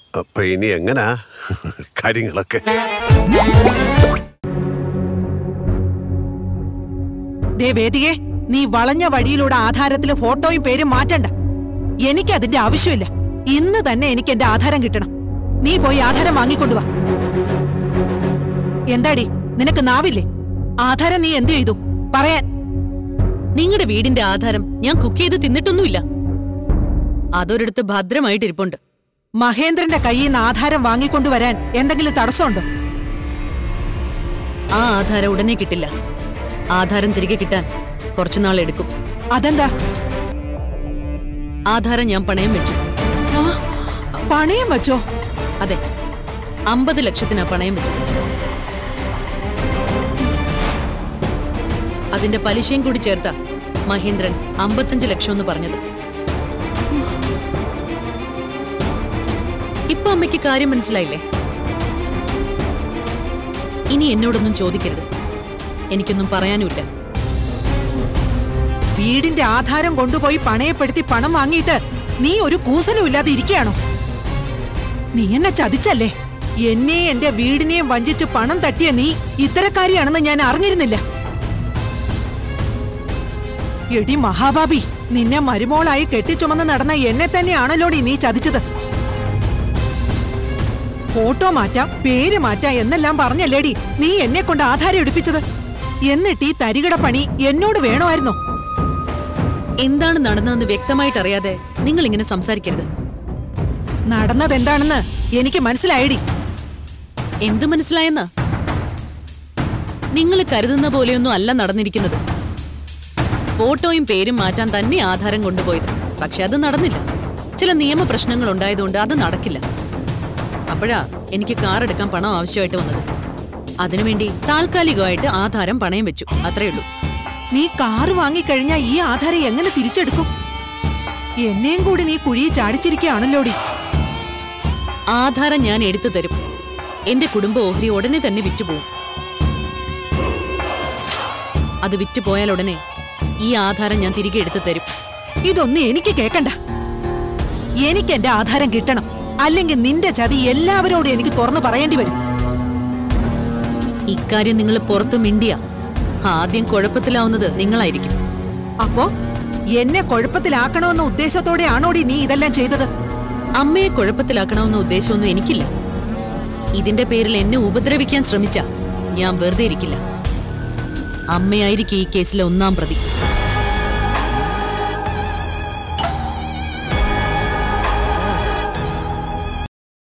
അപ്പൊ ഇനി എങ്ങനാ കാര്യങ്ങളൊക്കെ ദേ വേദികെ നീ വളഞ്ഞ വഴിയിലൂടെ ആധാരത്തിലെ ഫോട്ടോയും പേരും മാറ്റണ്ട എനിക്ക് അതിന്റെ ആവശ്യമില്ല ഇന്ന് തന്നെ എനിക്ക് എന്റെ ആധാരം കിട്ടണം നീ പോയി ആധാരം വാങ്ങിക്കൊണ്ടുവാ എന്താടി നിനക്ക് നാവില്ലേ ആധാരം നീ എന്തു ചെയ്തു പറയാൻ നിങ്ങളുടെ വീടിന്റെ ആധാരം ഞാൻ കുക്ക് ചെയ്ത് തിന്നിട്ടൊന്നുമില്ല അതൊരിടത്ത് ഭദ്രമായിട്ട് ഇരിപ്പുണ്ട് മഹേന്ദ്രന്റെ കയ്യിൽ നിന്ന് ആധാരം വാങ്ങിക്കൊണ്ടുവരാൻ എന്തെങ്കിലും തടസ്സമുണ്ടോ ആ ആധാരം ഉടനെ കിട്ടില്ല ആധാരം തിരികെ കിട്ടാൻ കുറച്ചുനാൾ എടുക്കും അതെന്താ ആധാരം ഞാൻ പണയം വെച്ചു ആ, പണയം വച്ചോ അതെ അമ്പത് ലക്ഷത്തിനാ പണയം വെച്ചത് അതിന്റെ പലിശയും കൂടി ചേർത്ത മഹേന്ദ്രൻ അമ്പത്തഞ്ച് ലക്ഷം എന്ന് പറഞ്ഞത് ഇപ്പൊ അമ്മയ്ക്ക് കാര്യം മനസ്സിലായില്ലേ ഇനി എന്നോടൊന്നും ചോദിക്കരുത് എനിക്കൊന്നും പറയാനുമില്ല വീടിന്റെ ആധാരം കൊണ്ടുപോയി പണയപ്പെടുത്തി പണം വാങ്ങിയിട്ട് നീ ഒരു കൂസലും ഇല്ലാതെ ഇരിക്കുകയാണോ നീ എന്നെ ചതിച്ചല്ലേ എന്നെയും എന്റെ വീടിനെയും വഞ്ചിച്ച് പണം തട്ടിയ നീ ഇത്തരക്കാരിയാണെന്ന് ഞാൻ അറിഞ്ഞിരുന്നില്ല എടി മഹാബാബി നിന്നെ മരുമോളായി കെട്ടിച്ചുമന്ന് നടന്ന എന്നെ തന്നെയാണല്ലോടി നീ ചതിച്ചത് ഫോട്ടോ മാറ്റാം പേര് മാറ്റാം എന്നെല്ലാം പറഞ്ഞല്ലേടി നീ എന്നെ കൊണ്ട് ആധാരം എടുപ്പിച്ചത് എന്നിട്ട് ഈ തരികിട പണി എന്നോട് വേണമായിരുന്നോ എന്താണ് നടന്നതെന്ന് വ്യക്തമായിട്ട് അറിയാതെ നിങ്ങൾ ഇങ്ങനെ സംസാരിക്കരുത് നടന്നതെന്താണെന്ന് എനിക്ക് മനസ്സിലായടി എന്ത് മനസ്സിലായെന്നാ നിങ്ങൾ കരുതുന്ന പോലെയൊന്നും അല്ല നടന്നിരിക്കുന്നത് ഫോട്ടോയും പേരും മാറ്റാൻ തന്നെ ആധാരം കൊണ്ടുപോയത് പക്ഷെ അത് നടന്നില്ല ചില നിയമ പ്രശ്നങ്ങൾ ഉണ്ടായതുകൊണ്ട് അത് നടക്കില്ല അപ്പോഴാ എനിക്ക് കാർ എടുക്കാൻ പണം ആവശ്യമായിട്ട് വന്നത് അതിനുവേണ്ടി താൽക്കാലികമായിട്ട് ആധാരം പണയം വെച്ചു അത്രേ ഉള്ളൂ നീ കാറ് വാങ്ങിക്കഴിഞ്ഞാ ഈ ആധാരം എങ്ങനെ തിരിച്ചെടുക്കും എന്നെയും കൂടി നീ കുഴിയിൽ ചാടിച്ചിരിക്കുകയാണല്ലോടി ആധാരം ഞാൻ എടുത്തു തരും എന്റെ കുടുംബ ഓഹരി ഉടനെ തന്നെ വിറ്റുപോകും അത് വിറ്റുപോയാൽ ഉടനെ ഈ ആധാരം ഞാൻ തിരികെ എടുത്തു തരും ഇതൊന്നും എനിക്ക് കേക്കണ്ട എനിക്ക് എന്റെ ആധാരം കിട്ടണം അല്ലെങ്കിൽ നിന്റെ ചതി എല്ലാവരോടും എനിക്ക് തുറന്നു പറയേണ്ടി വരും ഇക്കാര്യം നിങ്ങൾ പുറത്തു മിണ്ടിയ ആദ്യം കുഴപ്പത്തിലാവുന്നത് നിങ്ങളായിരിക്കും അപ്പോ എന്നെ കുഴപ്പത്തിലാക്കണമെന്ന ഉദ്ദേശത്തോടെയാണോടി നീ ഇതെല്ലാം ചെയ്തത് അമ്മയെ കുഴപ്പത്തിലാക്കണമെന്ന ഉദ്ദേശമൊന്നും എനിക്കില്ല ഇതിന്റെ പേരിൽ എന്നെ ഉപദ്രവിക്കാൻ ശ്രമിച്ച ഞാൻ വെറുതെ ഇരിക്കില്ല അമ്മയായിരിക്കും ഈ കേസിലെ ഒന്നാം പ്രതി